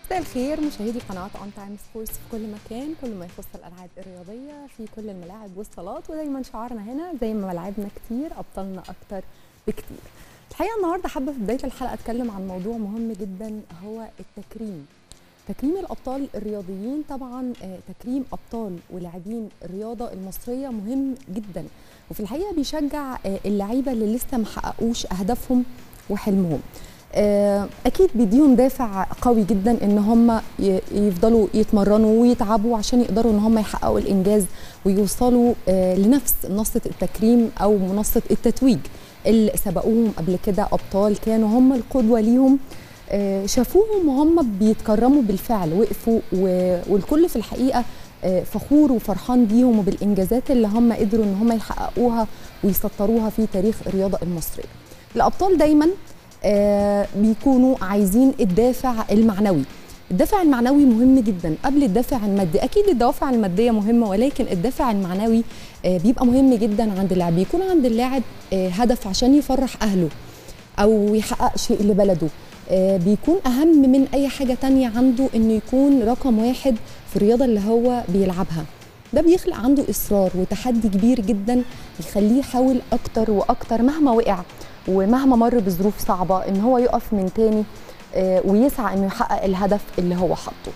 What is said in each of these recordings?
مساء الخير مشاهدي قناه اون تايم سبورتس في كل مكان كل ما يخص الالعاب الرياضيه في كل الملاعب والصالات ودايما شعارنا هنا زي ما ملاعبنا كتير ابطالنا اكتر بكتير الحقيقه النهارده حابه في بدايه الحلقه اتكلم عن موضوع مهم جدا هو التكريم تكريم الابطال الرياضيين طبعا آه، تكريم ابطال ولاعبين الرياضه المصريه مهم جدا وفي الحقيقه بيشجع آه، اللعيبه اللي لسه ما حققوش اهدافهم وحلمهم آه، اكيد بيديهم دافع قوي جدا ان هم ي- يفضلوا يتمرنوا ويتعبوا عشان يقدروا ان هم يحققوا الانجاز ويوصلوا آه، لنفس منصه التكريم او منصه التتويج اللي سبقوهم قبل كده ابطال كانوا هم القدوه ليهم آه، شافوهم وهم بيتكرموا بالفعل وقفوا و- والكل في الحقيقه آه، فخور وفرحان بيهم وبالانجازات اللي هم قدروا ان هم يحققوها ويسطروها في تاريخ الرياضه المصريه. الابطال دايما آه، بيكونوا عايزين الدافع المعنوي الدافع المعنوي مهم جدا قبل الدافع المادي اكيد الدوافع الماديه مهمه ولكن الدافع المعنوي آه، بيبقى مهم جدا عند اللاعب بيكون عند اللاعب آه، هدف عشان يفرح اهله او يحقق شيء لبلده آه، بيكون اهم من اي حاجه تانية عنده انه يكون رقم واحد في الرياضه اللي هو بيلعبها ده بيخلق عنده اصرار وتحدي كبير جدا يخليه يحاول اكتر واكتر مهما وقع ومهما مر بظروف صعبه ان هو يقف من تاني آه، ويسعى انه يحقق الهدف اللي هو حاطه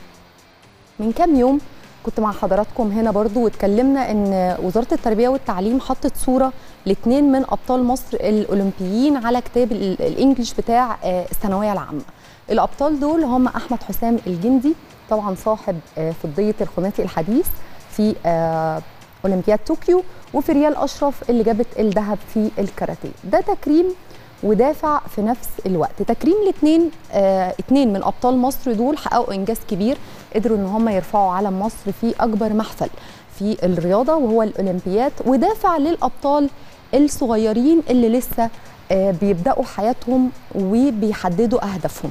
من كام يوم كنت مع حضراتكم هنا برضو واتكلمنا ان وزاره التربيه والتعليم حطت صوره لاثنين من ابطال مصر الاولمبيين على كتاب ال- الانجليش بتاع آه، الثانويه العامه الابطال دول هم احمد حسام الجندي طبعا صاحب آه، فضيه الخماسي الحديث في آه، اولمبياد طوكيو وفي ريال اشرف اللي جابت الذهب في الكاراتيه ده تكريم ودافع في نفس الوقت تكريم الاثنين آه اتنين من ابطال مصر دول حققوا انجاز كبير قدروا ان هم يرفعوا علم مصر في اكبر محفل في الرياضه وهو الاولمبياد ودافع للابطال الصغيرين اللي لسه آه بيبداوا حياتهم وبيحددوا اهدافهم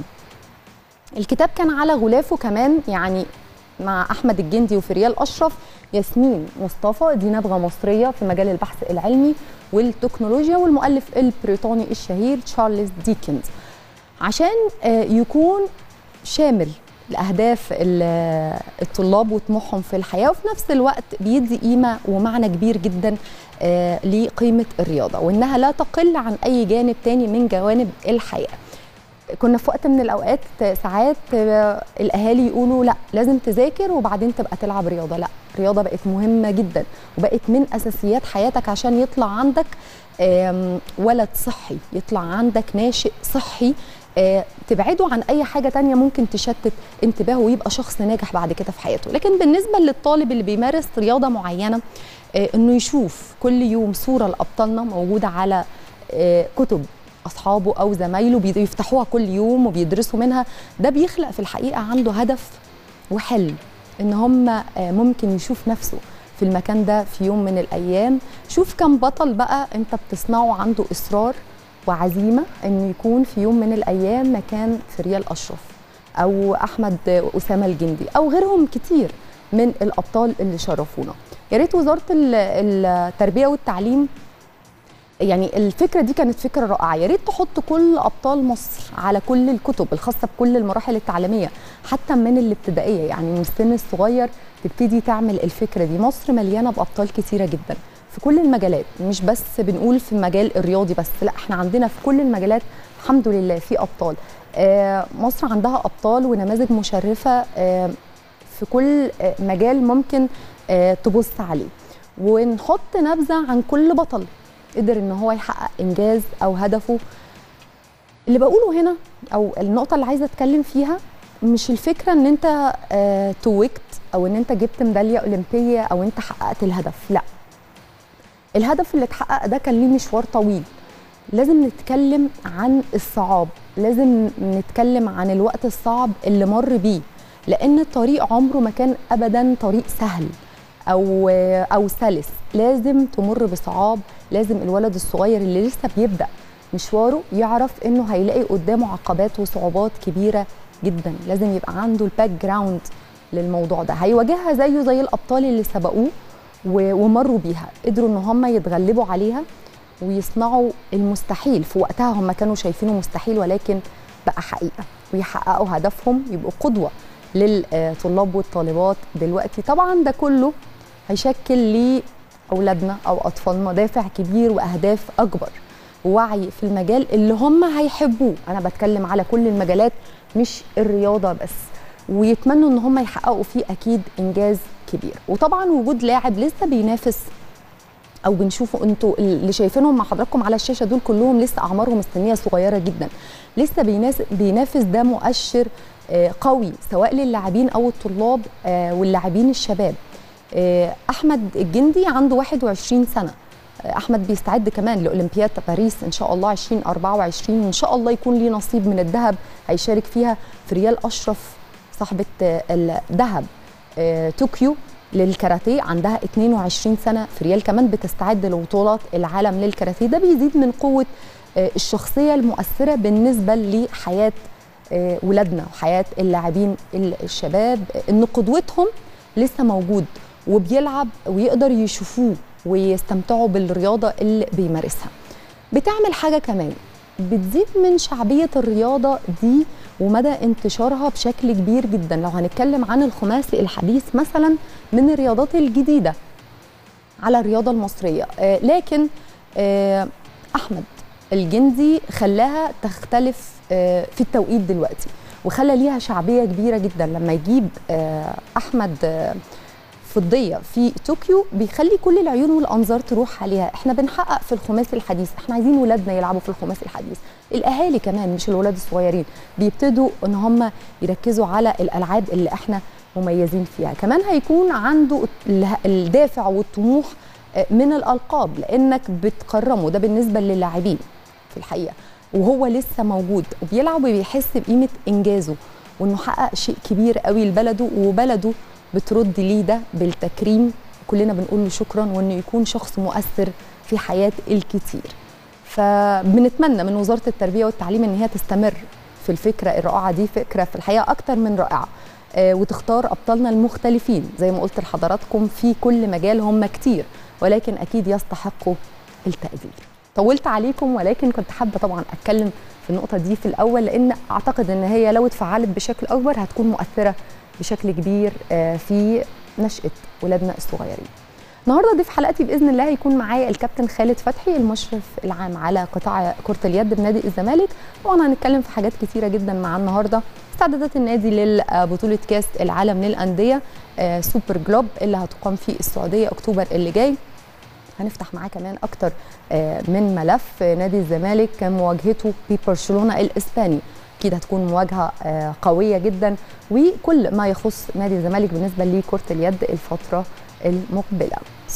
الكتاب كان على غلافه كمان يعني مع احمد الجندي وفي ريال اشرف ياسمين مصطفى دي نابغه مصريه في مجال البحث العلمي والتكنولوجيا والمؤلف البريطاني الشهير تشارلز ديكنز عشان آه، يكون شامل لاهداف ال- الطلاب وطموحهم في الحياه وفي نفس الوقت بيدي قيمه ومعنى كبير جدا آه، لقيمه الرياضه وانها لا تقل عن اي جانب تاني من جوانب الحياه كنا في وقت من الاوقات ساعات آه، الاهالي يقولوا لا لازم تذاكر وبعدين تبقى تلعب رياضه لا الرياضه بقت مهمه جدا وبقت من اساسيات حياتك عشان يطلع عندك آم، ولد صحي يطلع عندك ناشئ صحي آه، تبعده عن اي حاجه تانية ممكن تشتت انتباهه ويبقى شخص ناجح بعد كده في حياته لكن بالنسبه للطالب اللي بيمارس رياضه معينه آه، انه يشوف كل يوم صوره لابطالنا موجوده على آه، كتب اصحابه او زمايله بيفتحوها كل يوم وبيدرسوا منها ده بيخلق في الحقيقه عنده هدف وحلم ان هم آه، ممكن يشوف نفسه في المكان ده في يوم من الايام شوف كم بطل بقى انت بتصنعه عنده اصرار وعزيمه انه يكون في يوم من الايام مكان في ريال اشرف او احمد اسامه الجندي او غيرهم كتير من الابطال اللي شرفونا يا ريت وزاره ال- التربيه والتعليم يعني الفكره دي كانت فكره رائعه يا ريت تحط كل ابطال مصر على كل الكتب الخاصه بكل المراحل التعليميه حتى من الابتدائيه يعني من السن الصغير تبتدي تعمل الفكره دي مصر مليانه بابطال كتيره جدا في كل المجالات مش بس بنقول في المجال الرياضي بس لا احنا عندنا في كل المجالات الحمد لله في ابطال آه، مصر عندها ابطال ونماذج مشرفه آه، في كل آه، مجال ممكن آه، تبص عليه ونحط نبذه عن كل بطل قدر ان هو يحقق انجاز او هدفه اللي بقوله هنا او النقطه اللي عايزه اتكلم فيها مش الفكره ان انت آه، توجت او ان انت جبت ميداليه اولمبيه او انت حققت الهدف لا الهدف اللي اتحقق ده كان ليه مشوار طويل لازم نتكلم عن الصعاب لازم نتكلم عن الوقت الصعب اللي مر بيه لان الطريق عمره ما كان ابدا طريق سهل او او سلس لازم تمر بصعاب لازم الولد الصغير اللي لسه بيبدا مشواره يعرف انه هيلاقي قدامه عقبات وصعوبات كبيره جدا لازم يبقى عنده الباك جراوند للموضوع ده هيواجهها زيه زي الابطال اللي سبقوه و- ومروا بيها قدروا ان هم يتغلبوا عليها ويصنعوا المستحيل في وقتها هم كانوا شايفينه مستحيل ولكن بقى حقيقه ويحققوا هدفهم يبقوا قدوه للطلاب والطالبات دلوقتي طبعا ده كله هيشكل لاولادنا او اطفالنا دافع كبير واهداف اكبر ووعي في المجال اللي هم هيحبوه انا بتكلم على كل المجالات مش الرياضه بس ويتمنوا ان هم يحققوا فيه اكيد انجاز كبير وطبعا وجود لاعب لسه بينافس او بنشوفوا انتوا اللي شايفينهم مع حضراتكم على الشاشه دول كلهم لسه اعمارهم السنيه صغيره جدا لسه بينافس بينافس ده مؤشر قوي سواء للاعبين او الطلاب واللاعبين الشباب احمد الجندي عنده 21 سنه احمد بيستعد كمان لاولمبياد باريس ان شاء الله 2024 وان شاء الله يكون ليه نصيب من الذهب هيشارك فيها في ريال اشرف صاحبه الذهب طوكيو للكاراتيه عندها 22 سنه في ريال كمان بتستعد لبطولات العالم للكاراتيه ده بيزيد من قوه الشخصيه المؤثره بالنسبه لحياه ولادنا وحياه اللاعبين الشباب ان قدوتهم لسه موجود وبيلعب ويقدر يشوفوه ويستمتعوا بالرياضه اللي بيمارسها بتعمل حاجه كمان بتزيد من شعبيه الرياضه دي ومدى انتشارها بشكل كبير جدا لو هنتكلم عن الخماسي الحديث مثلا من الرياضات الجديده على الرياضه المصريه آه لكن آه احمد الجندي خلاها تختلف آه في التوقيت دلوقتي وخلى ليها شعبيه كبيره جدا لما يجيب آه احمد آه فضيه في طوكيو بيخلي كل العيون والانظار تروح عليها احنا بنحقق في الخماسي الحديث احنا عايزين ولادنا يلعبوا في الخماسي الحديث الاهالي كمان مش الولاد الصغيرين بيبتدوا ان هم يركزوا على الالعاب اللي احنا مميزين فيها كمان هيكون عنده الدافع والطموح من الالقاب لانك بتكرمه ده بالنسبه للاعبين في الحقيقه وهو لسه موجود وبيلعب وبيحس بقيمه انجازه وانه حقق شيء كبير قوي لبلده وبلده بترد ليه ده بالتكريم كلنا بنقول له شكرا وانه يكون شخص مؤثر في حياه الكثير فبنتمنى من وزاره التربيه والتعليم ان هي تستمر في الفكره الرائعه دي فكره في الحقيقه اكتر من رائعه آه وتختار ابطالنا المختلفين زي ما قلت لحضراتكم في كل مجال هم كتير ولكن اكيد يستحقوا التقدير طولت عليكم ولكن كنت حابه طبعا اتكلم في النقطه دي في الاول لان اعتقد ان هي لو اتفعلت بشكل اكبر هتكون مؤثره بشكل كبير في نشأة ولادنا الصغيرين النهارده ضيف حلقتي باذن الله هيكون معايا الكابتن خالد فتحي المشرف العام على قطاع كره اليد بنادي الزمالك طبعا هنتكلم في حاجات كتيره جدا مع النهارده استعدادات النادي لبطوله كاس العالم للانديه سوبر جلوب اللي هتقام في السعوديه اكتوبر اللي جاي هنفتح معاه كمان اكتر من ملف نادي الزمالك مواجهته ببرشلونه الاسباني اكيد هتكون مواجهه قويه جدا وكل ما يخص نادي الزمالك بالنسبه لكره اليد الفتره المقبله